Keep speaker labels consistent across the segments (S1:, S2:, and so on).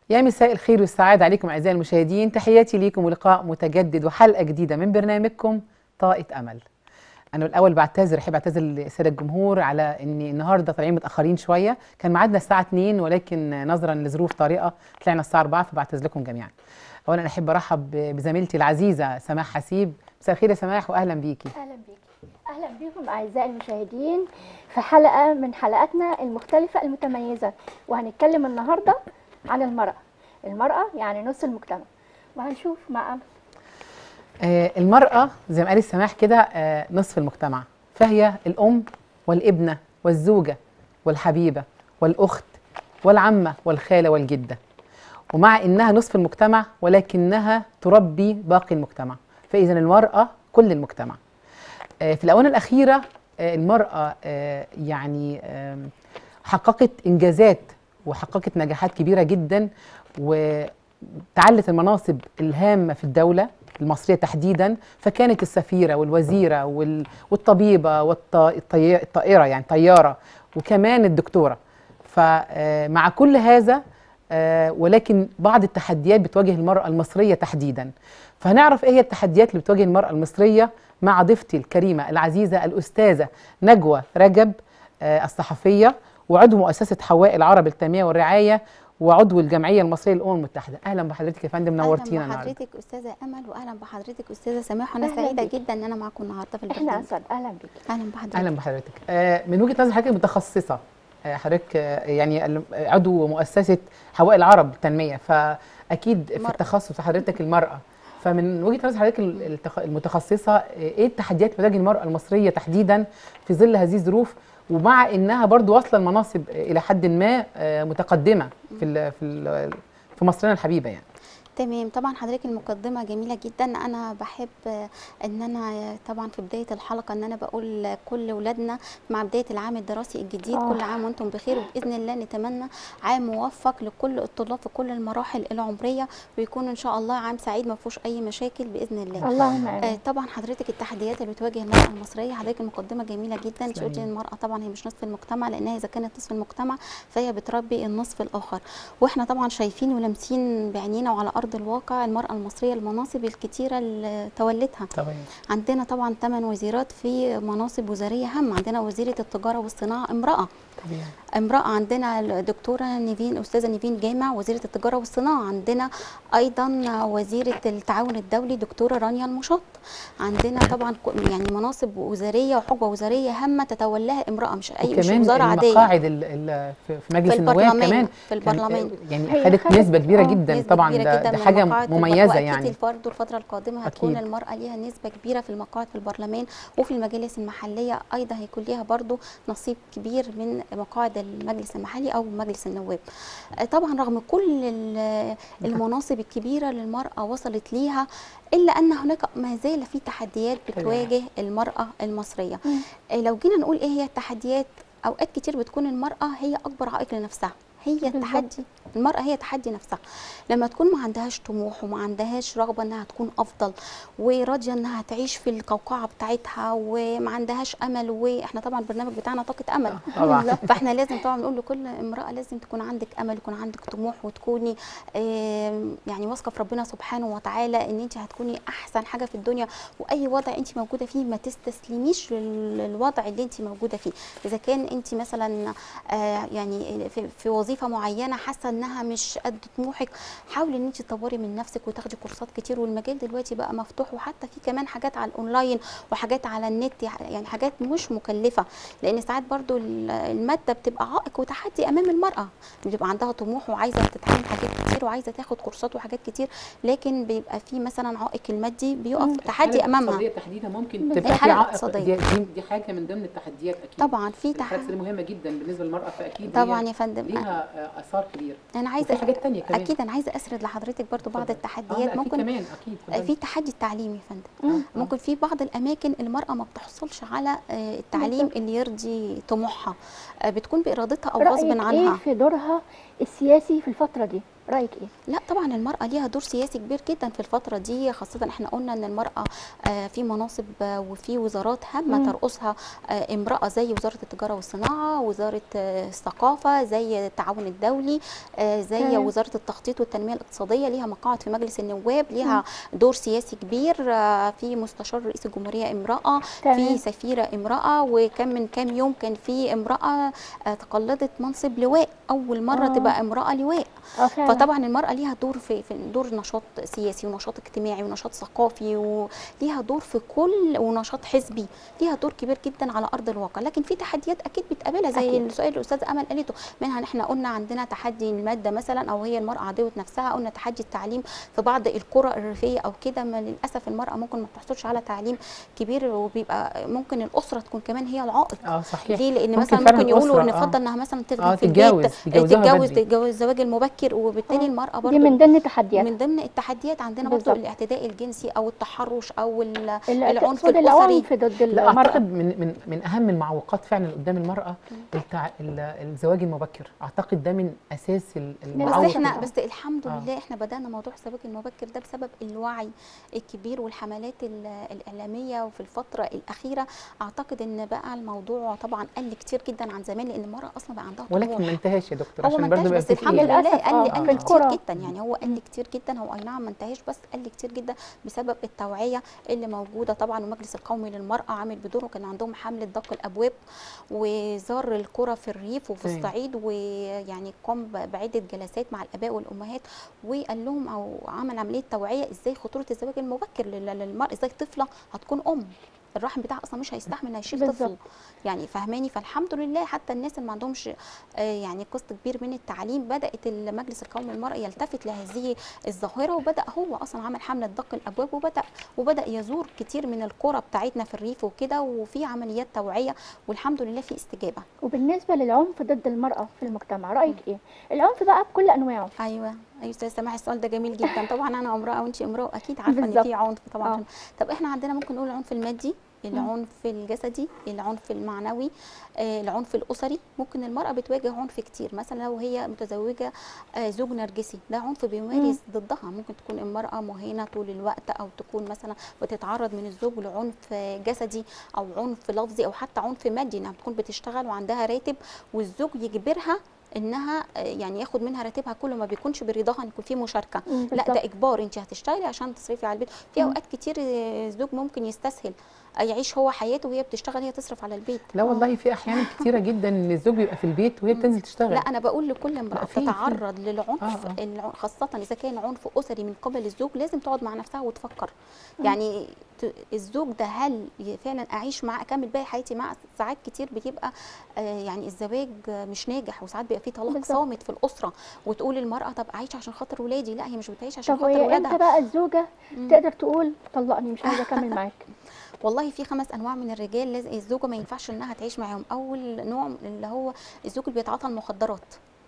S1: يا مساء الخير والسعادة عليكم أعزائي المشاهدين تحياتي ليكم ولقاء متجدد وحلقة جديدة من برنامجكم طاقة أمل أنا الأول بعتذر أحب أعتذر للسادة الجمهور على إني النهاردة طالعين متأخرين شوية كان ميعادنا الساعة 2 ولكن نظرا لظروف طارئة طلعنا الساعة 4 فبعتذر لكم جميعا أولا أحب أرحب بزميلتي العزيزة سماح حسيب مساء الخير يا سماح وأهلا بيكي
S2: اهلا بيكي اهلا بكم اعزائي المشاهدين في حلقه من حلقاتنا المختلفه المتميزه وهنتكلم النهارده عن المراه المراه يعني نص المجتمع وهنشوف مع أمل.
S1: آه، المرأة زي ما قال السماح كده آه، نصف المجتمع فهي الأم والابنة والزوجة والحبيبة والأخت والعمة والخالة والجدة ومع إنها نصف المجتمع ولكنها تربي باقي المجتمع فإذا المرأة كل المجتمع آه، في الآونة الأخيرة آه، المرأة آه، يعني آم، حققت إنجازات وحققت نجاحات كبيرة جدا وتعلت المناصب الهامة في الدولة المصرية تحديدا فكانت السفيرة والوزيرة وال- والطبيبة والطائرة يعني طيارة وكمان الدكتورة فمع كل هذا آه، ولكن بعض التحديات بتواجه المرأة المصرية تحديدا فهنعرف ايه هي التحديات اللي بتواجه المرأة المصرية مع ضيفتي الكريمة العزيزة الأستاذة نجوى رجب آه، الصحفية وعضو مؤسسة حواء العرب التنمية والرعاية وعضو الجمعية المصرية للأمم المتحدة أهلا بحضرتك يا فندم نورتينا
S3: اهلا
S1: النهارده
S3: بحضرتك استاذه امل واهلا بحضرتك استاذه سماح وانا
S2: أهلاً
S3: سعيده
S2: بيك.
S3: جدا ان انا معاكم النهارده في
S2: احنا
S3: البرنامج
S2: اسعد اهلا بيكي
S3: اهلا بحضرتك
S1: اهلا بحضرتك آه، من وجهه نظر حضرتك متخصصه آه، حضرتك آه، يعني ال- عضو مؤسسه حواء العرب التنميه فاكيد في
S3: مرأة.
S1: التخصص حضرتك المراه فمن وجهه نظر حضرتك ال- التخ- المتخصصه آه، ايه التحديات اللي بتواجه المراه المصريه تحديدا في ظل هذه الظروف ومع انها برضو واصله المناصب آه، الى حد ما آه، متقدمه في ال في ال في مصرنا الحبيبه يعني
S3: تمام طبعا حضرتك المقدمه جميله جدا انا بحب آه، ان انا آه، طبعا في بدايه الحلقه ان انا بقول آه، كل ولادنا مع بدايه العام الدراسي الجديد
S2: آه.
S3: كل عام وانتم بخير وباذن الله نتمنى عام موفق لكل الطلاب في كل المراحل العمريه ويكون ان شاء الله عام سعيد ما فيهوش اي مشاكل باذن الله
S2: اللهم
S3: آه،
S2: امين
S3: طبعا حضرتك التحديات اللي بتواجه المرأة المصرية حضرتك المقدمة جميلة جدا انت
S1: تسلمي.
S3: قلتي إن المرأة طبعا هي مش نصف المجتمع لأنها إذا كانت نصف المجتمع فهي بتربي النصف الآخر واحنا طبعا شايفين ولامسين بعينينا وعلى أرض الواقع المرأة المصرية المناصب الكتيرة اللي تولتها
S1: طبعا
S3: عندنا طبعا ثمان وزيرات في مناصب وزارية هامة عندنا وزيرة التجارة والصناعة امرأة
S1: طبيعي
S3: امرأة عندنا الدكتورة نيفين أستاذة نيفين جامع وزيرة التجارة والصناعة عندنا أيضا وزيرة التعاون الدولي دكتورة رانيا المشط عندنا طبعا ك- يعني مناصب وزارية وحقبة وزارية هامة تتولاها امرأة مش أي مش
S1: وكمان
S3: وزارة عادية
S1: المقاعد ال- ال- في في مجلس
S3: في
S1: النواب
S3: البرلمان
S1: كمان
S3: في
S1: كان-
S3: البرلمان
S1: يعني
S2: هي
S1: خدت
S2: خدت-
S1: نسبه كبيره
S2: آه،
S1: جدا
S3: نسبة
S1: طبعا
S3: كبيرة
S1: ده,
S3: جدا
S1: ده
S3: من
S1: حاجه
S3: المقاعد في البر-
S1: مميزه
S3: وأكيد
S1: يعني
S3: برضه الفترة القادمة هتكون
S1: أكيد.
S3: المرأة ليها نسبة كبيرة في المقاعد في البرلمان وفي المجالس المحلية أيضا هيكون ليها برضه نصيب كبير من مقاعد المجلس المحلي أو مجلس النواب آه، طبعا رغم كل ال- المناصب الكبيرة اللي المرأة وصلت ليها إلا أن هناك ما زال في تحديات بتواجه المرأة المصرية
S2: مم.
S3: آه، لو جينا نقول إيه هي التحديات أوقات كتير بتكون المرأة هي أكبر عائق لنفسها هي
S2: بالظبط.
S3: التحدي المرأة هي تحدي نفسها لما تكون ما عندهاش طموح وما عندهاش رغبة انها تكون افضل وراضية انها تعيش في القوقعة بتاعتها وما عندهاش امل واحنا طبعا البرنامج بتاعنا طاقة امل
S1: طبعا
S3: فاحنا لازم طبعا نقول لكل امرأة لازم تكون عندك امل يكون عندك طموح وتكوني آم، يعني واثقة في ربنا سبحانه وتعالى ان انت هتكوني احسن حاجة في الدنيا واي وضع انت موجودة فيه ما تستسلميش لل- للوضع اللي انت موجودة فيه اذا كان انت مثلا آه، يعني في, في وظيفه معينه حاسه انها مش قد طموحك حاولي ان انت تطوري من نفسك وتاخدي كورسات كتير والمجال دلوقتي بقى مفتوح وحتى في كمان حاجات على الاونلاين وحاجات على النت يعني حاجات مش مكلفه لان ساعات برضو ال- الماده بتبقى عائق وتحدي امام المراه بتبقى عندها طموح وعايزه تتعلم حاجات كتير وعايزه تاخد كورسات وحاجات كتير لكن بيبقى في مثلا عائق المادي بيقف تحدي امامها
S1: تحديدا ممكن
S2: بالظبط.
S1: تبقى في
S3: الحالة
S1: عائق
S3: الاقتصادية.
S1: دي, دي, دي حاجه من ضمن التحديات اكيد
S3: طبعا في
S1: الحاجات
S3: تحدي
S1: دي مهمه جدا بالنسبه للمراه فاكيد
S3: طبعا
S1: هي
S3: يا فندم
S1: ليها آه، اثار كبير
S3: انا
S1: وفي
S3: عايزه
S1: حاجات تانية كمان
S3: اكيد انا عايزه اسرد لحضرتك برضو بعض
S1: اتفضل. آه،
S3: التحديات
S1: لا، أكيد
S3: ممكن
S1: كمان اكيد
S3: آه، في تحدي التعليم يا فندم
S1: آه، آه.
S3: ممكن في بعض الاماكن المراه ما بتحصلش على آه، التعليم
S2: بالظبط.
S3: اللي يرضي طموحها آه، بتكون بارادتها او
S2: رأيك
S3: غصب
S2: ايه
S3: عنها
S2: في دورها السياسي في الفتره دي رايك ايه
S3: لا طبعا المرأة ليها دور سياسي كبير جدا في الفترة دي خاصة احنا قلنا ان المرأة آه، في مناصب آه، وفي وزارات هامة
S2: مم.
S3: ترأسها آه، امرأة زي وزارة التجارة والصناعة وزارة آه، الثقافة زي التعاون الدولي آه، زي
S2: تمام.
S3: وزارة التخطيط والتنمية الاقتصادية ليها مقاعد في مجلس النواب ليها دور سياسي كبير آه، في مستشار رئيس الجمهورية امرأة في
S2: تمام
S3: سفيرة امرأة وكان من كام يوم كان في امرأة آه، تقلدت منصب لواء أول مرة
S2: آه.
S3: تبقى امرأة لواء
S2: اه فعلا
S3: فطبعا المرأة ليها دور في, في دور نشاط سياسي ونشاط اجتماعي ونشاط ثقافي وليها دور في كل ونشاط حزبي ليها دور كبير جدا على أرض الواقع لكن في تحديات أكيد بتقابلها زي
S2: أكيد.
S3: السؤال اللي الأستاذة أمل قالته منها إن احنا قلنا عندنا تحدي المادة مثلا أو هي المرأة عدوة نفسها قلنا تحدي التعليم في بعض القرى الريفية أو كده ما للأسف المرأة ممكن ما بتحصلش على تعليم كبير وبيبقى ممكن الأسرة تكون كمان هي العائق
S1: اه صحيح
S3: ليه لان
S1: ممكن
S3: مثلا
S1: فعلاً
S3: ممكن يقولوا ان
S1: الأسرة، آه.
S3: يفضل انها مثلا تخدم
S1: آه،
S3: في
S1: تتجوز،
S3: البيت
S1: يجوزوها
S3: تتجوز
S1: بدري.
S3: تتجوز الزواج المبكر وبالتالي
S2: آه.
S3: المراه
S2: دي
S3: برضو
S2: من ضمن التحديات
S3: من ضمن التحديات عندنا برضو
S2: بالظبط.
S3: الاعتداء الجنسي او التحرش او ال-
S2: اللي
S3: العنف
S2: تقصد
S3: الاسري
S2: العنف ضد
S1: لا
S2: المرأة
S1: اعتقد من من من اهم المعوقات فعلا قدام المراه التع... ال- الزواج المبكر اعتقد ده من اساس ال-
S3: بس
S1: المعوق
S3: احنا
S1: ده.
S3: بس الحمد
S1: آه.
S3: لله احنا بدانا موضوع الزواج المبكر ده بسبب الوعي الكبير والحملات ال- الاعلاميه وفي الفتره الاخيره اعتقد ان بقى الموضوع طبعا قل كتير جدا عن زمان لان المراه اصلا بقى عندها
S1: ولكن
S3: طموح
S1: ما انتهاش يا دكتور
S3: هو
S1: عشان
S3: ما
S1: برضه
S3: انتهاش
S1: يبقى
S3: بس
S1: في
S3: الحمد
S1: تقييم.
S3: لله
S2: للأسف،
S3: قل
S2: آه،
S3: قل
S2: في
S3: كتير
S2: القرى.
S3: جدا يعني هو قل كتير جدا هو اي نعم ما انتهاش بس قل كتير جدا بسبب التوعيه اللي موجوده طبعا والمجلس القومي للمراه عامل بدوره كان عندهم حمله دق الابواب وزار القرى في الريف وفي
S1: تمام.
S3: الصعيد ويعني قام ب- بعده جلسات مع الاباء والامهات وقال لهم او عمل عمليه توعيه ازاي خطوره الزواج المبكر لل- للمراه ازاي طفله هتكون ام الرحم بتاعها اصلا مش هيستحمل انه يشيل طفل
S2: بالظبط.
S3: يعني فهماني فالحمد لله حتى الناس اللي ما عندهمش آه، يعني قسط كبير من التعليم بدات المجلس القومي للمراه يلتفت لهذه الظاهره وبدا هو اصلا عمل حمله دق الابواب وبدا وبدا يزور كتير من القرى بتاعتنا في الريف وكده وفي عمليات توعيه والحمد لله في استجابه
S2: وبالنسبة للعنف ضد المرأة في المجتمع رأيك ايه العنف بقى بكل انواعه
S3: ايوه ايوه استاذ سماح السؤال ده جميل جدا طبعا انا امراه وانت امراه واكيد عارفه ان
S2: بالظبط.
S3: في عنف طبعا
S2: آه.
S3: طب احنا عندنا ممكن نقول العنف المادي العنف الجسدي العنف المعنوي آه، العنف الاسري ممكن المراه بتواجه عنف كتير مثلا لو هي متزوجه آه، زوج نرجسي ده عنف بيمارس ضدها ممكن تكون المراه مهينه طول الوقت او تكون مثلا بتتعرض من الزوج لعنف آه، جسدي او عنف لفظي او حتى عنف مادي انها بتكون بتشتغل وعندها راتب والزوج يجبرها انها آه، يعني ياخد منها راتبها كله ما بيكونش برضاها ان يكون في مشاركه
S2: مم،
S3: لا
S2: بالظبط.
S3: ده اجبار انت هتشتغلي عشان تصرفي على البيت في
S2: مم.
S3: اوقات كتير آه، الزوج ممكن يستسهل آه، يعيش هو حياته وهي بتشتغل هي تصرف على البيت
S1: لا والله في احيان كتيره جدا ان الزوج بيبقى في البيت وهي بتنزل تشتغل
S3: لا انا بقول لكل امراه
S1: لا، في- في.
S3: تتعرض للعنف
S1: آه، آه.
S3: الع- خاصه اذا كان عنف اسري من قبل الزوج لازم تقعد مع نفسها وتفكر يعني ت- الزوج ده هل ي- فعلا اعيش معاه اكمل باقي حياتي معاه ساعات كتير بيبقى آه، يعني الزواج آه، مش ناجح وساعات بيبقى فيه طلاق
S2: بالظبط.
S3: صامت في الاسره وتقول المراه طب اعيش عشان خاطر ولادي لا هي مش بتعيش عشان
S2: طب
S3: خاطر
S2: وهي امتى
S3: ولادها
S2: بقى الزوجة
S3: مم.
S2: تقدر تقول طلقني مش عايزة اكمل معاك
S3: والله في خمس انواع من الرجال لازم الزوجه ما ينفعش انها تعيش معاهم اول نوع اللي هو الزوج اللي بيتعاطى المخدرات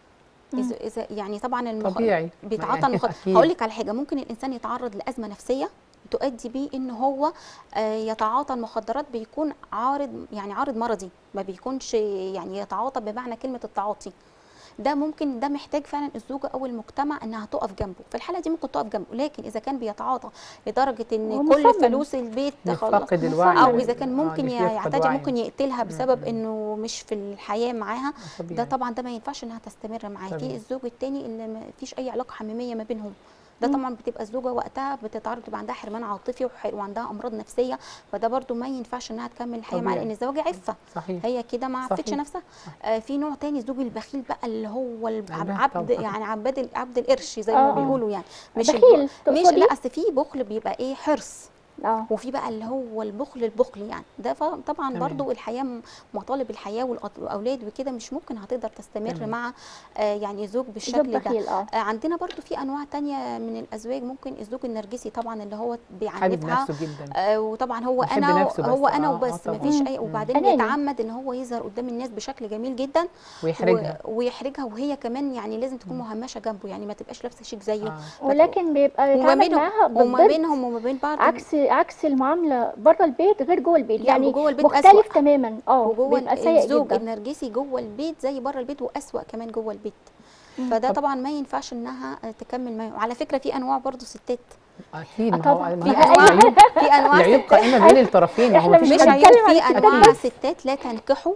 S2: مم.
S3: إذا إذا يعني طبعا المخ...
S1: طبيعي
S3: بيتعاطى
S1: ما-
S3: المخدرات
S1: أكيد.
S3: هقول لك على حاجه ممكن الانسان يتعرض لازمه نفسيه تؤدي بيه ان هو آه، يتعاطى المخدرات بيكون عارض يعني عارض مرضي ما بيكونش يعني يتعاطى بمعنى كلمه التعاطي ده ممكن ده محتاج فعلا الزوجه او المجتمع انها تقف جنبه في الحاله دي ممكن تقف جنبه لكن اذا كان بيتعاطى لدرجه ان
S2: هو
S3: كل
S2: مصمم.
S3: فلوس البيت خلاص
S1: فاقد الوعي
S3: او
S1: يعني.
S3: اذا كان
S1: آه،
S3: ممكن
S1: اللي فيه يفقد
S3: يعتدي
S1: وعيه.
S3: ممكن يقتلها بسبب
S1: مم.
S3: انه مش في الحياه معاها
S1: طبيعي.
S3: ده طبعا ده ما ينفعش انها تستمر معاه في
S1: طبيعي.
S3: الزوج التاني اللي ما فيش اي علاقه حميميه ما بينهم ده
S2: مم.
S3: طبعا بتبقى الزوجه وقتها بتتعرض تبقى عندها حرمان عاطفي وح- وعندها امراض نفسيه فده برضو ما ينفعش انها تكمل الحياه معاه
S1: طبيعي.
S3: لان الزواج عفه
S1: صحيح
S3: هي كده ما عفتش
S1: صحيح.
S3: نفسها آه في نوع تاني الزوج البخيل بقى اللي هو الب-
S1: البخل
S3: عبد
S1: طبعاً.
S3: يعني عباد ال- عبد القرش زي
S2: آه،
S3: ما
S2: آه.
S3: بيقولوا يعني مش الب-
S2: بخيل
S3: مش
S2: تقصدي؟
S3: لا اصل في بخل بيبقى ايه حرص
S2: اه
S3: وفي بقى اللي هو البخل البخل يعني ده ف- طبعا
S1: تمام.
S3: برضو الحياه م- مطالب الحياه والأط- والاولاد وكده مش ممكن هتقدر تستمر
S1: تمام.
S3: مع آه يعني زوج
S2: زوج
S3: بالشكل ده
S2: بخيل اه
S3: آه، عندنا برضو في انواع تانية من الازواج ممكن الزوج النرجسي طبعا اللي هو
S1: حابب
S3: بيعنفها
S1: نفسه جدا
S3: آه وطبعا هو
S1: بيحب
S3: انا
S1: نفسه
S3: هو
S1: بس.
S3: انا
S1: آه، آه،
S3: وبس
S1: طبعاً.
S3: مفيش اي
S1: مم.
S3: وبعدين
S2: أناني.
S3: بيتعمد ان هو يظهر قدام الناس بشكل جميل جدا
S1: ويحرجها
S3: و- ويحرجها وهي كمان يعني لازم تكون مهمشه جنبه يعني ما تبقاش لابسه شيك زيه
S1: آه.
S2: ولكن بيبقى
S3: وما
S2: يتعامل
S3: بينهم
S2: معاها
S3: وما
S2: بالضد
S3: بينهم وما بين بعض
S2: عكس عكس المعامله بره البيت غير جوه البيت
S3: لا،
S2: يعني
S3: وجوه البيت
S2: مختلف
S3: أسوأ.
S2: تماما اه
S3: وجوه
S2: بيبقى سيء
S3: الزوج
S2: جدا
S3: النرجسي جوه البيت زي بره البيت واسوأ كمان جوه البيت فده طبعا ما ينفعش انها تكمل ما وعلى فكره في انواع برضو ستات
S1: اكيد
S2: آه
S1: ما هو
S2: طبعاً.
S1: ما
S3: في
S1: هي
S3: انواع
S1: العيوب
S3: في انواع
S1: العيوب
S3: ستات
S1: قائمه بين الطرفين ما هو
S2: إحنا
S1: مفيش
S2: مش
S3: مش
S1: حد-
S3: عيوب
S2: هنتكلم عن
S3: في
S2: الستات
S3: انواع
S2: بس.
S3: ستات لا تنكحوا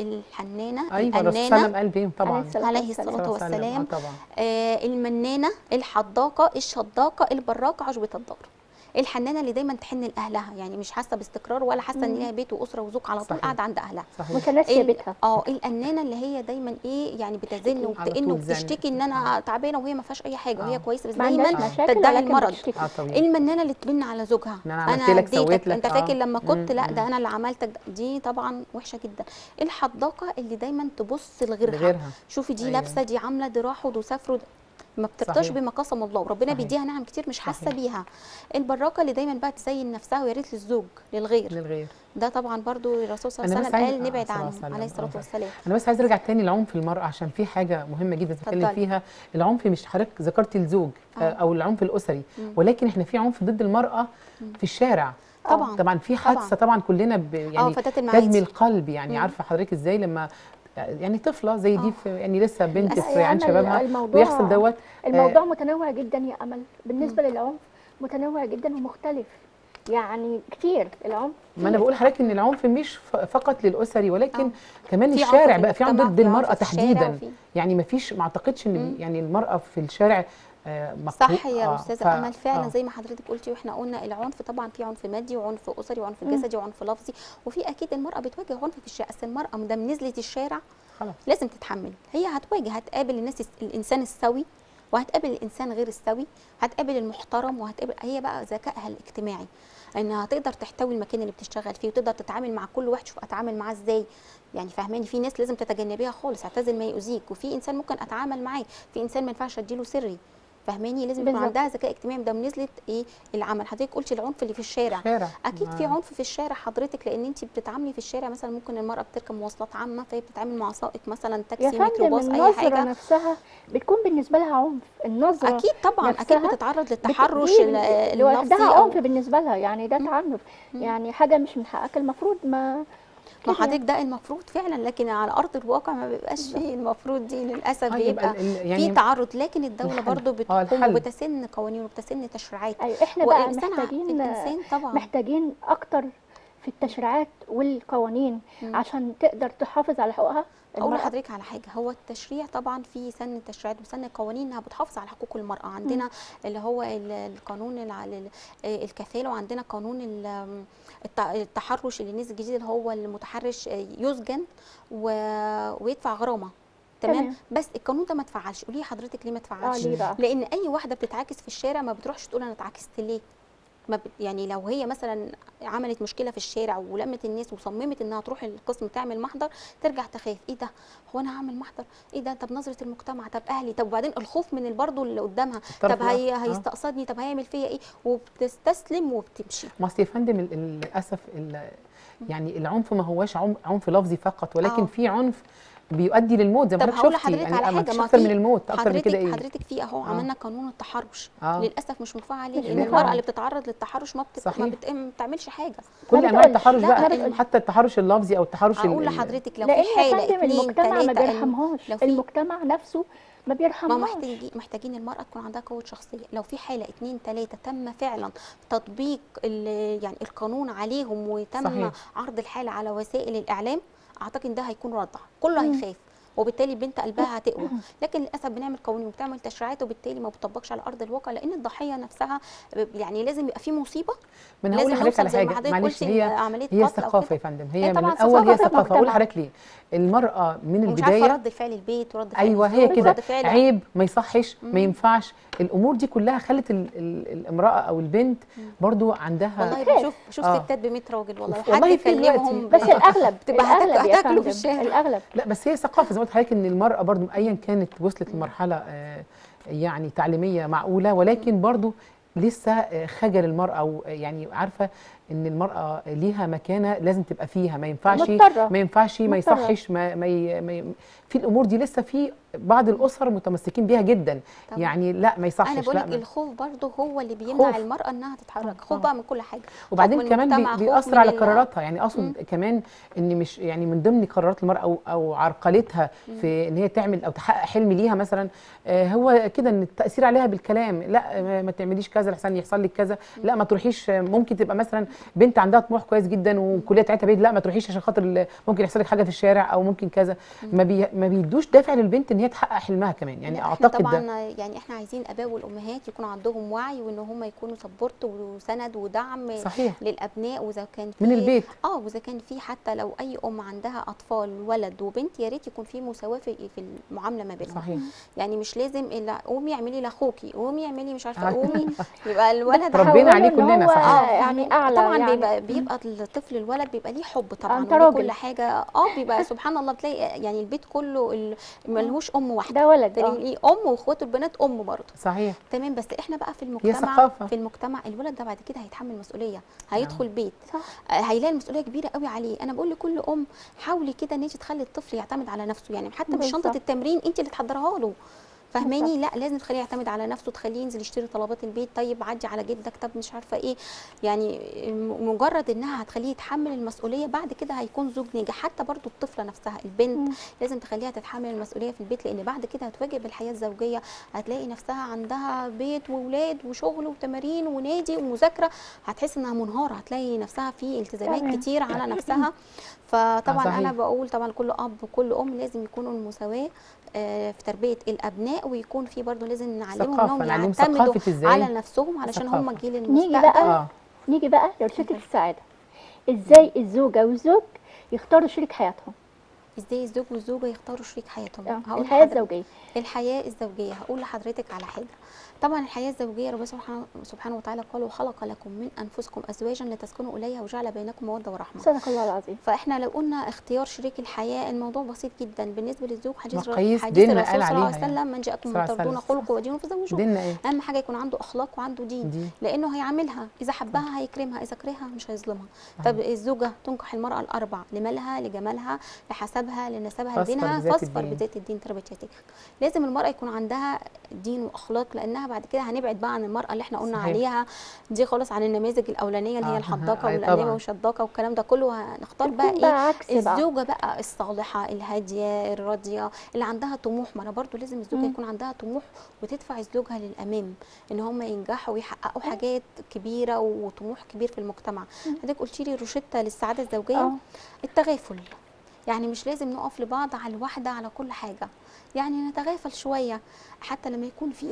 S3: الحنانه
S1: ايوه الرسول صلى الله عليه
S3: الانانه
S1: وسلم قال بيهم طبعا
S2: عليه الصلاة
S3: عليه
S2: والسلام.
S3: الصلاة
S1: صلى الله عليه وسلم.
S3: والسلام.
S1: آه طبعا
S3: آه المنانه الحداقه الشداقه البراقه عجبه الدار الحنانه اللي دايما تحن لاهلها يعني مش حاسه باستقرار ولا حاسه ان
S2: مم.
S3: ليها بيت واسره وزوج على طول
S1: صحيح.
S3: قاعده عند اهلها
S1: صحيح
S2: متناسيه
S3: ال-
S2: بيتها
S3: اه الانانه اللي هي دايما ايه يعني بتزن
S1: على
S3: وبتئن
S1: طول زن.
S3: وبتشتكي ان انا تعبانه وهي ما فيهاش اي حاجه وهي
S1: آه.
S3: كويسه بس
S2: ما عندهاش
S3: دايما
S2: مشاكل
S3: تدعي
S2: ولكن
S3: المرض.
S2: بتشتكي.
S1: اه طبيعي
S3: المنانه اللي تبن على زوجها
S1: إن أنا عملت لك، سويت
S3: اديتك
S1: لك،
S3: انت
S1: آه.
S3: فاكر لما كنت
S1: مم،
S3: لا
S1: مم.
S3: ده انا اللي عملتك ده. دي طبعا وحشه جدا الحداقه اللي دايما تبص لغيرها
S1: لغيرها
S3: شوفي دي
S1: أيوة.
S3: لابسه دي عامله دي راحوا دي سافروا دي. ما بترضاش
S1: صحيح.
S3: بما قسم الله وربنا
S1: صحيح.
S3: بيديها نعم كتير مش حاسه
S1: صحيح.
S3: بيها البراقه اللي دايما بقى تزين نفسها ويا ريت للزوج للغير
S1: للغير
S3: ده طبعا برضو الرسول صلى الله
S1: أنا
S3: عليه
S1: بس
S3: وسلم
S1: عايز-
S3: قال
S1: آه،
S3: نبعد
S1: صلى الله
S3: عنه
S1: عليه وسلم.
S3: عليه الصلاه
S1: آه.
S3: والسلام
S1: انا بس عايز ارجع تاني لعنف المراه عشان في حاجه مهمه جدا بتتكلم
S3: اتفضلي.
S1: فيها العنف مش حضرتك ذكرتي الزوج آه.
S3: آه.
S1: او العنف الاسري
S3: مم.
S1: ولكن احنا في عنف ضد المراه في الشارع
S3: طبعا
S1: طبعا في
S3: طبعاً.
S1: حادثه طبعا كلنا ب...
S3: اه
S1: يعني
S3: فتاه
S1: تدمي
S3: المعادي
S1: القلب يعني
S3: مم.
S1: عارفه حضرتك ازاي لما يعني طفله زي دي
S3: آه.
S1: في يعني لسه بنت
S3: للأسف.
S1: في عين
S2: يعني
S1: شبابها
S2: الموضوع
S1: ويحصل دوت
S2: الموضوع متنوع جدا يا امل بالنسبه للعنف متنوع جدا ومختلف يعني كتير العنف
S1: ما انا
S2: كتير.
S1: بقول لحضرتك ان العنف مش ف- فقط للاسري ولكن
S3: آه.
S1: كمان
S3: في عنف
S1: الشارع
S3: في
S1: بقى في عنف
S3: المجتمع،
S1: ضد
S3: في عنف
S1: المراه
S3: في الشارع
S1: تحديدا
S3: وفي-
S1: يعني ما فيش ما اعتقدش ان
S3: مم.
S1: يعني المراه في الشارع آه، مقهو-
S3: صح يا
S1: آه،
S3: استاذه
S1: ف-
S3: امل فعلا
S1: آه.
S3: زي ما حضرتك قلتي واحنا قلنا العنف طبعا في عنف مادي وعنف اسري وعنف
S2: مم.
S3: جسدي وعنف لفظي وفي اكيد المراه بتواجه عنف في الشارع اصل المراه ما دام نزلت الشارع
S1: خلاص
S3: لازم تتحمل هي هتواجه هتقابل الناس الس- الانسان السوي وهتقابل الانسان غير السوي هتقابل المحترم وهتقابل هي بقى ذكائها الاجتماعي انها تقدر تحتوي المكان اللي بتشتغل فيه وتقدر تتعامل مع كل واحد شوف اتعامل معاه ازاي يعني فاهماني في ناس لازم تتجنبيها خالص اعتزل ما يؤذيك وفي انسان ممكن اتعامل معاه في انسان ما ينفعش اديله سري فاهماني لازم يكون
S2: بالظبط.
S3: عندها ذكاء اجتماعي ده نزلت ايه العمل حضرتك قلتي العنف اللي في الشارع
S1: شارع
S3: اكيد في
S1: ما-
S3: عنف في الشارع حضرتك لان انت بتتعاملي في الشارع مثلا ممكن المراه بتركب مواصلات عامه فهي بتتعامل مع سائق مثلا
S2: يا
S3: تاكسي
S2: فندم
S3: ميكروباص اي
S2: النظره
S3: حاجه
S2: نفسها بتكون بالنسبه لها عنف النظره
S3: اكيد طبعا اكيد
S2: نفسها
S3: بتتعرض
S2: بت-
S3: للتحرش
S2: دي
S3: ال-
S2: لوحدها
S3: اللفظي
S2: عنف
S3: أو-
S2: بالنسبه لها يعني ده
S3: مم.
S2: تعنف
S3: مم.
S2: يعني حاجه مش من حقك المفروض ما
S3: ما
S2: كده
S3: حضرتك ده المفروض فعلا لكن على ارض الواقع ما بيبقاش فيه المفروض دي للاسف
S1: آه، يبقى
S3: بيبقى
S1: ال- ال-
S3: في
S1: يعني
S3: تعرض لكن الدوله
S1: الحل.
S3: برضو
S1: آه،
S3: بتقوم
S1: الحل.
S3: وبتسن قوانين وبتسن تشريعات
S2: ايوه احنا بقى
S3: والإنسان ع-
S2: محتاجين
S3: الانسان طبعا
S2: محتاجين اكتر في التشريعات والقوانين
S3: مم.
S2: عشان تقدر تحافظ على حقوقها
S3: اقول
S2: المرأة.
S3: لحضرتك على حاجه هو التشريع طبعا في سن التشريعات وسن القوانين انها بتحافظ على حقوق المراه عندنا اللي هو ال- القانون الع- ال- آه، الكفاله وعندنا قانون ال- الت- التحرش اللي نزل جديد اللي هو المتحرش آه، يسجن و- ويدفع غرامه تمام
S2: تمام.
S3: بس القانون ده ما اتفعلش قولي حضرتك ليه ما
S2: اه
S3: اتفعلش
S2: ليه بقى
S3: لان اي واحده بتتعاكس في الشارع ما بتروحش تقول انا اتعاكست ليه ما بت يعني لو هي مثلا عملت مشكله في الشارع ولمت الناس وصممت انها تروح القسم تعمل محضر ترجع تخاف ايه ده هو انا هعمل محضر ايه ده طب نظره المجتمع طب اهلي طب وبعدين الخوف من برضه اللي قدامها
S1: الطرف
S3: طب هي
S1: الآخر. آه.
S3: هيستقصدني طب هيعمل فيا ايه وبتستسلم وبتمشي
S1: ما أصل يا فندم ال- ال- للاسف ال- يعني العنف ما هوش عم- عنف لفظي فقط ولكن
S3: آه.
S1: في عنف بيؤدي للموت زي ما
S3: طب
S1: حضرتك
S3: هقول
S1: شفتي
S3: لحضرتك
S1: يعني
S3: على
S1: ما
S3: حاجه
S1: فيش
S3: ما
S1: اكتر
S3: في
S1: من الموت اكتر من
S3: حضرتك
S1: كده ايه
S3: حضرتك في اهو
S1: آه.
S3: عملنا قانون التحرش
S1: آه.
S3: للاسف مش مفعل عليه
S2: مش
S3: لان
S2: مفعل.
S3: المراه اللي بتتعرض للتحرش ما, بت... ما,
S1: صحيح.
S3: بت... ما بتعملش حاجه
S1: كل
S2: ما
S1: انواع
S2: بتقولش.
S1: التحرش
S3: لا،
S1: بقى
S3: ما بتقولش.
S1: حتى التحرش اللفظي او التحرش ال-
S3: اقول
S1: ال-
S3: لحضرتك لو
S2: لان
S3: في
S2: يا
S3: حاله
S2: فندم
S3: اتنين
S2: المجتمع ما
S3: تلاته
S2: بيرحمهاش
S3: لو في
S2: المجتمع نفسه ما
S3: ما
S2: بيرحمهاش
S3: محتاجين محتاجين المرأة تكون عندها قوة شخصية لو في حالة اتنين تلاتة تم فعلا تطبيق ال- يعني القانون عليهم وتم
S1: صحيح.
S3: عرض الحالة على وسائل الإعلام أعتقد إن ده هيكون ردع كله
S2: مم.
S3: هيخاف وبالتالي البنت قلبها هتقوى لكن للاسف بنعمل قوانين وبتعمل تشريعات وبالتالي ما بتطبقش على ارض الواقع لان الضحيه نفسها يعني لازم يبقى في مصيبه
S1: ما انا هقول
S3: لازم
S1: لحضرتك على
S3: نوصل زي ما
S1: حاجه
S3: حضرتك
S1: معلش
S3: قلتي
S1: هي
S3: عمليه
S1: هي
S3: قتل أو
S1: ثقافه
S3: كده.
S1: يا فندم
S3: هي
S1: هي من
S3: طبعاً
S1: الاول هي
S2: ثقافة
S1: ثقافه اقول
S2: المجتمع.
S1: لحضرتك ليه المراه من
S3: ومش عارفه
S1: البدايه
S3: رد فعل البيت ورد فعل
S1: ايوه هي
S3: الزوج
S1: كده
S3: ورد فعل
S1: عيب ما يصحش
S3: مم.
S1: ما ينفعش الامور دي كلها خلت ال ال الامراه او البنت برضو عندها
S3: والله
S2: خاف.
S3: بشوف بشوف
S1: آه.
S3: ستات ب 100 راجل والله
S1: والله
S3: حد
S1: في
S3: يكلمهم
S2: بس
S3: ب-
S2: الاغلب
S3: تبقى
S2: الاغلب
S3: هتاكلوا-
S2: يا
S3: هتاكلوا في
S2: فندم
S3: الشارع.
S2: الاغلب
S1: لا بس هي ثقافه زي ما قلت لحضرتك ان المراه برضو ايا كانت وصلت لمرحله آه، يعني تعليميه معقوله ولكن برضو لسه آه، خجل المراه او آه، يعني عارفه ان المراه ليها مكانه لازم تبقى فيها ما ينفعش
S2: مضطرة.
S1: ما ينفعش ما
S2: مضطرة.
S1: يصحش ما, ما, ي... ما ي... في الامور دي لسه في بعض الاسر متمسكين بيها جدا
S3: طبعاً.
S1: يعني لا ما يصحش
S3: انا بقول
S1: لا
S3: لك
S1: ما-
S3: الخوف برضه هو اللي بيمنع
S1: خوف.
S3: المراه انها تتحرك
S1: آه،
S3: خوف
S1: آه.
S3: بقى من كل حاجه
S1: وبعدين
S3: خوف من
S1: كمان
S3: المجتمع،
S1: بي-
S3: خوف
S1: بيأثر
S3: من
S1: على
S3: ال-
S1: قراراتها يعني اقصد كمان ان مش يعني من ضمن قرارات المراه او او عرقلتها في ان هي تعمل او تحقق حلم ليها مثلا آه، هو كده ان التاثير عليها بالكلام لا ما- ما تعمليش كذا لحسن يحصل لك كذا لا ما تروحيش آه، ممكن تبقى مثلا بنت عندها طموح كويس جدا والكليه بتاعتها بعيد لا ما تروحيش عشان خاطر ال- ممكن يحصل لك حاجه في الشارع او ممكن كذا ما بي ما بيدوش دافع للبنت ان هي تحقق حلمها كمان يعني
S3: لا، احنا
S1: اعتقد
S3: طبعا
S1: ده
S3: يعني احنا عايزين الاباء والامهات يكون عندهم وعي وان هم يكونوا سبورت وسند ودعم
S1: صحيح
S3: للابناء واذا كان
S1: من
S3: في-
S1: البيت
S3: اه واذا كان في حتى لو اي ام عندها اطفال ولد وبنت يا ريت يكون في مساواه في في المعامله ما بينهم
S1: صحيح
S3: يعني مش لازم الا قومي اعملي لاخوكي قومي اعملي مش عارفه
S1: آه.
S3: قومي يبقى الولد
S1: ربنا
S2: حولوا
S1: عليه
S2: إن
S1: كلنا
S2: هو
S1: صحيح.
S3: اه
S2: يعني اعلى
S3: طبعا
S2: يعني
S3: بيبقى بيبقى الطفل الولد بيبقى ليه حب طبعا
S2: أنت
S3: وليه
S2: راجل.
S3: كل حاجه اه بيبقى سبحان الله بتلاقي يعني البيت كله ال- ملهوش ام واحده
S2: ده ولد
S3: تاني
S2: اه
S3: ليه ام واخواته البنات ام برضه
S1: صحيح
S3: تمام بس احنا بقى في المجتمع
S1: ثقافة.
S3: في المجتمع الولد ده بعد كده هيتحمل مسؤوليه هيدخل بيت
S2: صح
S3: آه، هيلاقي المسؤوليه كبيره قوي عليه انا بقول لكل ام حاولي كده ان انت تخلي الطفل يعتمد على نفسه يعني حتى مش شنطه
S2: بالظبط.
S3: التمرين انت اللي تحضرها له فاهماني لا لازم تخليه يعتمد على نفسه تخليه ينزل يشتري طلبات البيت طيب عدي على جدك طب مش عارفه ايه يعني م- مجرد انها هتخليه يتحمل المسؤوليه بعد كده هيكون زوج ناجح حتى برضو الطفله نفسها البنت
S2: مم.
S3: لازم تخليها تتحمل المسؤوليه في البيت لان بعد كده هتواجه بالحياه الزوجيه هتلاقي نفسها عندها بيت واولاد وشغل وتمارين ونادي ومذاكره هتحس انها منهاره هتلاقي نفسها في التزامات
S2: تمام.
S3: كتير على نفسها فطبعا
S1: صحيح.
S3: انا بقول طبعا كل اب وكل ام لازم يكونوا المساواه آه، في تربيه الابناء ويكون في برضه لازم نعلمهم
S1: ثقافة،
S3: انهم
S1: نعلمهم ثقافة
S3: يعتمدوا
S1: إزاي؟
S3: على نفسهم علشان هم
S1: ثقافة.
S3: جيل
S2: نيجي
S3: المستقبل
S2: بقى
S1: اه
S2: نيجي بقى لشركة السعادة ازاي الزوجة والزوج يختاروا شريك حياتهم
S3: ازاي الزوج والزوجه يختاروا شريك حياتهم
S2: آه،
S3: هقول
S2: الحياة
S3: لحضرتك-
S2: الزوجية
S3: الحياة الزوجية هقول لحضرتك على حاجة طبعا الحياة الزوجية ربنا سبحانه سبحانه وتعالى قال وخلق لكم من أنفسكم أزواجا لتسكنوا إليها وجعل بينكم مودة ورحمة
S2: صدق الله العظيم
S3: فاحنا لو قلنا اختيار شريك الحياة الموضوع بسيط جدا بالنسبة للزوج حديث
S1: مقاييس
S3: حديث
S1: ديننا
S3: الرسول
S1: قال
S3: صلى الله عليه
S1: عليها يعني.
S3: وسلم من جاءكم
S1: صلى
S3: من
S1: الله عليه
S3: ترضون
S1: وسلم.
S3: خلقه ودينه فزوجوه
S1: ديننا ايه
S3: اهم حاجه يكون عنده اخلاق وعنده دين
S1: دي
S3: لانه هيعاملها اذا حبها هيكرمها اذا كرهها مش هيظلمها طب الزوجه تنكح المراه الاربع لمالها لجمالها لحسبها لنسبها
S1: فاصفر
S3: لدينها
S1: بذات
S3: فاصفر
S1: الدين.
S3: بذات الدين تربت يديك لازم المراه يكون عندها دين واخلاق لانها بعد كده هنبعد بقى عن المراه اللي احنا قلنا
S1: صحيح.
S3: عليها دي خالص عن النماذج الاولانيه اللي
S1: آه،
S3: هي الحداقه
S1: أي
S3: والانابه
S1: طبعاً.
S3: والشداقه والكلام ده كله هنختار بقى
S2: تكون
S3: ايه
S2: بقى عكس بقى
S3: الزوجه بقى الصالحه الهاديه الراضيه اللي عندها طموح ما انا برضو لازم الزوجه
S2: مم.
S3: يكون عندها طموح وتدفع زوجها للامام ان هم ينجحوا ويحققوا حاجات كبيره وطموح كبير في المجتمع حضرتك قلتي لي روشته للسعاده الزوجيه
S2: اه
S3: التغافل يعني مش لازم نقف لبعض على الواحده على كل حاجه يعني نتغافل شويه حتى لما يكون في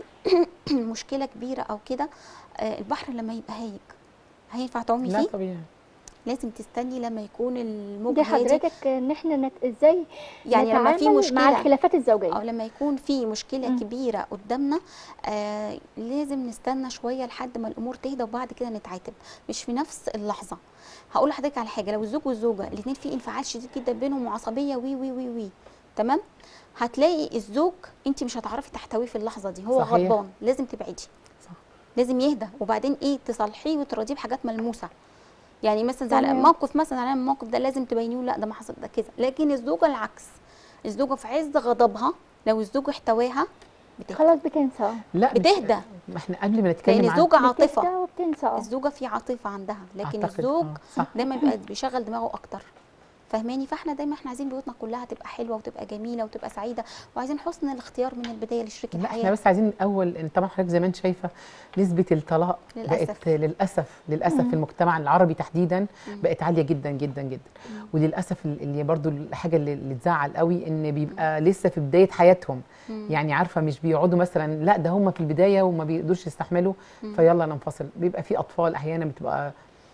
S3: مشكله كبيره او كده آه، البحر لما يبقى هايج هينفع تعومي
S1: لا
S3: فيه
S1: طبيعي
S3: لازم تستني لما يكون الموج
S2: دي
S3: هادي
S2: حضرتك ان احنا نت... ازاي
S3: يعني لما في
S2: نتعامل مع
S3: مشكله
S2: الخلافات الزوجية
S3: او لما يكون في مشكله
S2: مم.
S3: كبيره قدامنا آه لازم نستنى شويه لحد ما الامور تهدى وبعد كده نتعاتب مش في نفس اللحظه هقول لحضرتك على حاجه لو الزوج والزوجه الاثنين في انفعال شديد جدا بينهم وعصبيه وي وي وي وي تمام هتلاقي الزوج انت مش هتعرفي تحتويه في اللحظه دي هو
S1: صحيح.
S3: غضبان لازم تبعدي
S1: صح.
S3: لازم يهدى وبعدين ايه تصالحيه وتراضيه بحاجات ملموسه يعني مثلا زعلان
S2: تمام.
S3: موقف مثلا زعلان من الموقف ده لازم تبينيه له لا ده ما حصل ده كذا لكن الزوجه العكس الزوجه في عز غضبها لو الزوج احتواها بتهدى
S2: خلاص بتنسى اه
S1: لا مش-
S3: بتهدى
S1: ما احنا قبل ما نتكلم
S3: لان
S1: عن
S3: الزوجه عاطفه
S2: بتهدى وبتنسى اه
S3: الزوجه في عاطفه عندها لكن
S1: أعتقد،
S3: الزوج
S1: آه، صح
S3: دايما بيبقى بيشغل دماغه اكتر فاهماني فاحنا دايما احنا عايزين بيوتنا كلها تبقى حلوه وتبقى جميله وتبقى سعيده وعايزين حسن الاختيار من البدايه لشريك
S1: لا احنا
S3: الحياه
S1: بس عايزين الاول إن طبعا حضرتك زي ما انت شايفه نسبه الطلاق
S3: للأسف.
S1: بقت للاسف للاسف في المجتمع العربي تحديدا
S3: مم.
S1: بقت عاليه جدا جدا جدا وللاسف ال- اللي برضو الحاجه اللي, اللي تزعل قوي ان بيبقى لسه في بدايه حياتهم
S3: مم.
S1: يعني عارفه مش بيقعدوا مثلا لا ده هم في البدايه وما بيقدروش يستحملوا
S3: مم.
S1: فيلا ننفصل بيبقى في اطفال احيانا بتبقى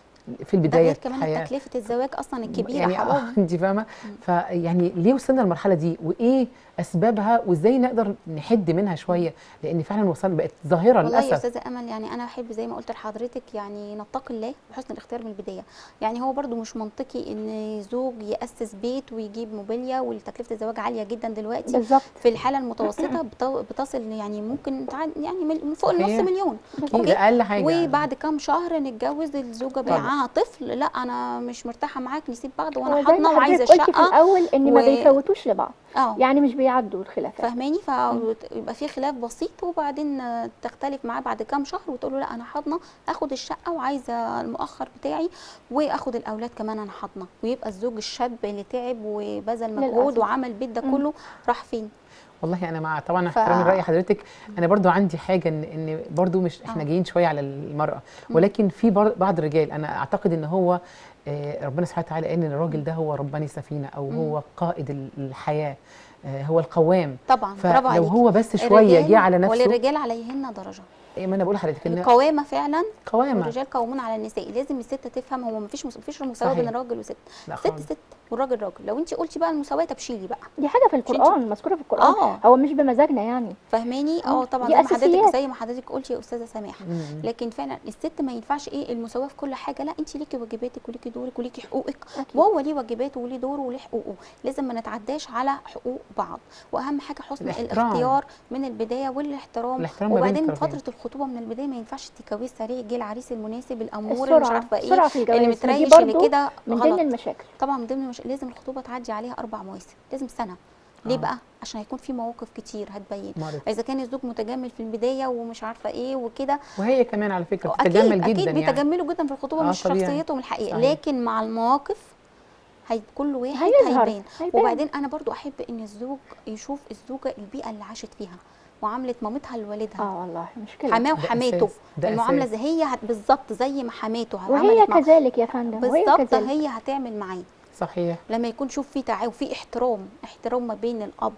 S1: في
S3: ده
S1: البدايه
S3: غير كمان تكلفه الزواج اصلا الكبيره
S1: يعني
S3: حرام
S1: آه انت فاهمه فيعني ليه وصلنا للمرحله دي وايه اسبابها وازاي نقدر نحد منها شويه لان فعلا وصلنا بقت ظاهره
S3: والله يا
S1: للاسف
S3: استاذه امل يعني انا احب زي ما قلت لحضرتك يعني نتقي الله بحسن الاختيار من البدايه يعني هو برضو مش منطقي ان زوج ياسس بيت ويجيب موبيليا وتكلفه الزواج عاليه جدا دلوقتي
S2: بالظبط
S3: في الحاله المتوسطه بت- بتصل يعني ممكن تع- يعني مل- فوق النص
S1: صحيح.
S3: مليون
S1: اكيد اقل حاجه
S3: وبعد كام شهر نتجوز الزوجه
S1: طبعا.
S3: معاها طفل لا انا مش مرتاحه معاك نسيب بعض
S2: هو
S3: وانا
S2: زي
S3: حاضنه
S2: ما
S3: وعايزه
S2: حضرتك قلتي في
S3: الشقه
S2: الاول ان ما
S3: و-
S2: بيفوتوش لبعض
S3: اه
S2: يعني مش بيعدوا الخلافات
S3: فاهماني فيبقى في خلاف بسيط وبعدين آه، تختلف معاه بعد كام شهر وتقول له لا انا حاضنه اخد الشقه وعايزه المؤخر بتاعي واخد الاولاد كمان انا حاضنه ويبقى الزوج الشاب اللي تعب وبذل مجهود
S2: للأسف.
S3: وعمل البيت ده
S2: مم.
S3: كله راح فين
S1: والله انا مع طبعا
S3: ف-
S1: احترامي لراي حضرتك انا برضو عندي حاجه ان ان برضو مش احنا
S3: آه.
S1: جايين شويه على المراه
S3: مم.
S1: ولكن في بر- بعض الرجال انا اعتقد ان هو آه، ربنا سبحانه وتعالى قال ان الراجل ده هو رباني السفينه او
S3: مم.
S1: هو قائد ال- الحياه آه، هو القوام
S3: طبعا برافو
S1: فلو
S3: عليك
S1: هو بس شويه
S3: الرجال-
S1: جه على نفسه
S3: وللرجال عليهن درجه
S1: إيه، ما انا بقول لحضرتك ان
S3: القوامه فعلا
S1: قوامه
S3: والرجال قوامون على النساء لازم الست تفهم هو مفيش مس- مفيش مساواه
S1: صحيح.
S3: بين الراجل والست
S1: لا
S3: ست
S1: خالص.
S3: ست والراجل راجل لو انت قلتي بقى المساواه طب شيلي بقى
S2: دي حاجه في القران مذكوره في القران
S3: اه
S2: هو مش بمزاجنا يعني
S3: فاهماني
S2: آه،
S3: اه طبعا
S2: دي
S3: زي ما حضرتك
S2: أساسيات.
S3: زي ما حضرتك قلتي يا استاذه سماح
S1: مم.
S3: لكن فعلا الست ما ينفعش ايه المساواه في كل حاجه لا انت ليكي واجباتك وليكي دورك وليكي حقوقك
S2: أكيد.
S3: وهو ليه واجباته وليه دوره وليه حقوقه لازم ما نتعداش على حقوق بعض واهم حاجه حسن
S1: الاحترام.
S3: الاختيار من البدايه والاحترام
S1: الاحترام ما بين
S3: وبعدين
S1: الطرفين.
S3: فتره الخطوبه من البدايه ما ينفعش تكويه سريع جه العريس المناسب الامور اللي مش
S2: السرعه
S3: عارفه ايه
S2: السرعه في الجواز
S3: اللي
S2: ما دي
S3: متريش اللي
S2: برضو
S3: كده
S2: من ضمن
S3: غلط
S2: المشاكل
S3: طبعا من ضمن مش... لازم الخطوبه تعدي عليها اربع مواسم لازم سنه ليه
S1: آه.
S3: بقى عشان هيكون في مواقف كتير هتبين
S1: مرت.
S3: اذا كان الزوج متجمل في البدايه ومش عارفه ايه وكده
S1: وهي كمان على فكره
S3: اكيد
S1: بتتجمل
S3: اكيد
S1: جدا يعني
S3: بيتجملوا جدا في الخطوبه
S1: آه،
S3: مش
S1: طبيعي.
S3: شخصيتهم الحقيقيه
S1: صحيح.
S3: لكن مع المواقف هي كل واحد
S2: هيظهر
S3: هيبان
S2: هيبان.
S3: وبعدين انا برضو احب ان الزوج يشوف الزوجه البيئه اللي عاشت فيها معامله مامتها لوالدها
S2: اه والله مشكله
S3: حماه
S1: ده
S3: وحماته
S1: أساس، ده
S3: المعامله
S1: أساس.
S3: زي هي هت- بالظبط زي ما حماته
S2: وهي
S3: عملت مع
S2: كذلك يا فندم وهي
S3: بالظبط
S2: كذلك
S3: هي هتعمل معاه
S1: صحيح
S3: لما يكون شوف في تعاون في احترام احترام ما بين الاب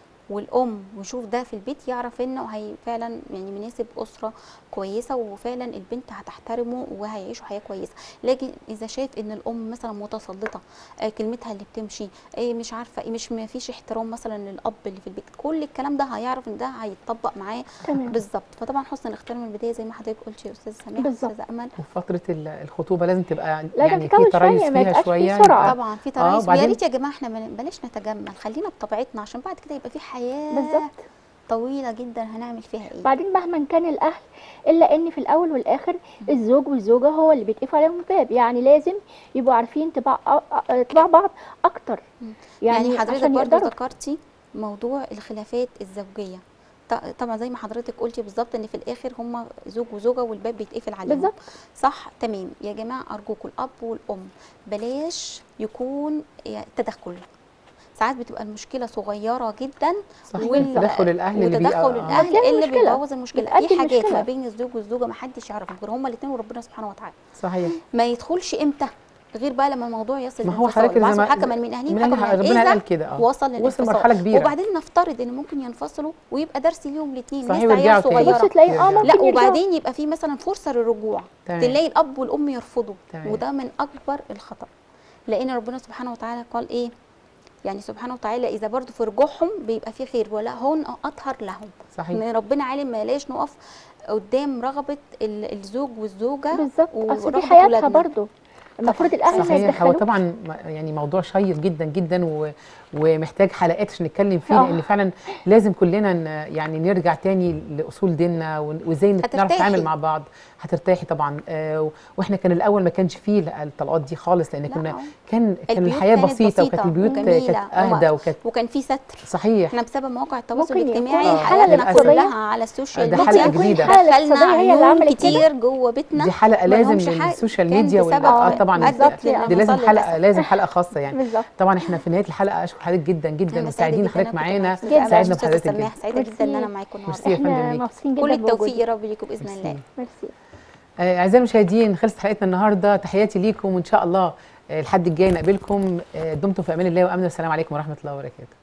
S3: والام ويشوف ده في البيت يعرف انه هي فعلا يعني مناسب اسره كويسه وفعلا البنت هتحترمه وهيعيشوا حياه كويسه لكن اذا شايف ان الام مثلا متسلطه آه كلمتها اللي بتمشي آه مش عارفه ايه مش ما فيش احترام مثلا للاب اللي في البيت كل الكلام ده هيعرف ان ده هيتطبق معاه
S2: تمام
S3: بالظبط فطبعا حسن الاختيار من البدايه زي ما حضرتك قلتي يا استاذ سماح
S2: بالظبط.
S3: استاذه امل
S1: وفتره ال- الخطوبه لازم تبقى
S2: لا،
S1: يعني
S2: تتكون
S1: في تريث
S2: شوية، ما
S1: فيها
S2: يبقاش في
S1: شويه
S2: سرعة.
S3: طبعا في تريث ويا
S1: وبعدين-
S3: ريت يا جماعه احنا بل- بلاش نتجمل خلينا بطبيعتنا عشان بعد كده يبقى في حياه
S2: بالظبط
S3: طويله جدا هنعمل فيها ايه
S2: بعدين مهما كان الاهل الا ان في الاول والاخر الزوج والزوجه هو اللي بيتقفل عليهم الباب يعني لازم يبقوا عارفين طباع أ- أ- طباع بعض اكتر
S3: مم.
S2: يعني,
S3: يعني حضرتك
S2: عشان
S3: برضو
S2: يقدروا
S3: ذكرتي موضوع الخلافات الزوجيه ط- طبعا زي ما حضرتك قلتي بالظبط ان في الاخر هم زوج وزوجه والباب بيتقفل عليهم
S2: بالظبط.
S3: صح تمام يا جماعه ارجوكم الاب والام بلاش يكون يا- تدخل ساعات بتبقى المشكله صغيره جدا
S1: صحيح
S3: وال-
S1: تدخل الاهل اللي
S3: وتدخل
S1: بيبقى- آه.
S3: الاهل
S2: بتلاقي
S3: اللي
S2: المشكلة.
S3: بيبوظ المشكله
S2: بتأدي
S3: في حاجات
S2: المشكلة.
S3: ما بين الزوج والزوجه ما حدش يعرفها غير هما الاثنين وربنا سبحانه وتعالى
S1: صحيح
S3: ما يدخلش امتى غير بقى لما الموضوع يصل
S1: ما هو
S3: للانفصال.
S1: حضرتك زي
S3: بعثوا
S1: ما-
S3: حكما من اهله
S1: من
S3: حكما
S1: أهلها
S3: من
S1: ربنا
S3: إذا
S1: قال كده اه
S3: وصل
S1: وصل
S3: للانفصال
S1: مرحله كبيره
S3: وبعدين نفترض ان ممكن ينفصلوا ويبقى درس ليهم الاثنين
S1: صحيح
S3: لسه عيال
S1: ويرجعوا تاني.
S3: صغيره
S2: بص تلاقيه اه
S1: يرجعوا.
S2: ممكن
S3: لا
S2: يرجعوا.
S3: وبعدين يبقى في مثلا فرصه للرجوع
S1: تمام.
S3: تلاقي الاب والام يرفضوا
S1: تمام.
S3: وده من اكبر الخطا لان ربنا سبحانه وتعالى قال ايه يعني سبحانه وتعالى اذا برضو في رجوعهم بيبقى في خير ولا هون اطهر لهم
S1: صحيح
S3: ان ربنا عالم ما لاش نقف قدام رغبه ال- الزوج والزوجه
S2: بالظبط اصل دي
S3: ورغبة
S2: حياتها
S3: ولادنا.
S2: برضو المفروض الاهل ما
S1: صحيح هو
S2: يتدخلوش
S1: طبعا م- يعني موضوع شيق جدا جدا و... ومحتاج حلقات عشان نتكلم فيه
S2: آه.
S1: لان فعلا لازم كلنا ن... يعني نرجع تاني لاصول ديننا ون- وازاي نت- نعرف
S3: هترتاحي.
S1: نتعامل مع بعض هترتاحي طبعا آه و- واحنا كان الاول ما كانش فيه الطلقات دي خالص لان
S3: لا،
S1: كنا
S3: آه.
S1: كان كان
S3: البيوت
S1: الحياه
S3: كانت
S1: بسيطه وكانت
S3: بسيطة
S1: البيوت
S3: وجميلة
S1: كانت اهدى وكانت
S3: وكان في ستر
S1: صحيح
S3: احنا بسبب مواقع التواصل
S2: ممكن يكون
S3: الاجتماعي
S1: آه،
S3: حياتنا
S1: للأسف.
S3: كلها على السوشيال
S1: ده
S3: ميديا
S1: حلقة
S2: يكون
S1: جديدة.
S2: الحالة
S3: دخلنا
S2: الاقتصادية هي اللي
S3: عيون
S2: عملت كده
S3: كتير جوه بيتنا
S1: دي حلقه
S3: ما
S1: لازم
S3: لهمش حق.
S1: للسوشيال
S3: كان
S1: ميديا
S3: بسبب
S1: اه طبعا
S3: أدت
S1: دي, دي لازم
S3: للانفصال
S1: حلقه
S3: للأسف.
S1: لازم حلقه خاصه يعني
S2: بالظبط
S1: طبعا احنا في نهايه الحلقه اشكر حضرتك جدا جدا
S3: أنا
S1: وسعيدين
S3: سعيدة
S1: حضرتك
S3: جدا
S1: معانا
S3: إن أنا كنت
S1: سعدنا
S3: معاكم.
S1: بحضرتك
S3: أستاذة
S1: جدا
S3: سماح سعيده جدا ان انا معاكم
S1: ميرسي
S3: النهارده
S1: يا فندم
S2: احنا
S1: ليك.
S2: مبسوطين جدا
S3: كل التوفيق
S2: بوجودك.
S3: يا رب ليكم باذن
S1: ميرسي.
S3: الله
S2: ميرسي
S1: آه، اعزائي المشاهدين خلصت حلقتنا النهارده تحياتي ليكم وان شاء الله آه، الحد الجاي نقابلكم آه، دمتم في امان الله وامن والسلام عليكم ورحمه الله وبركاته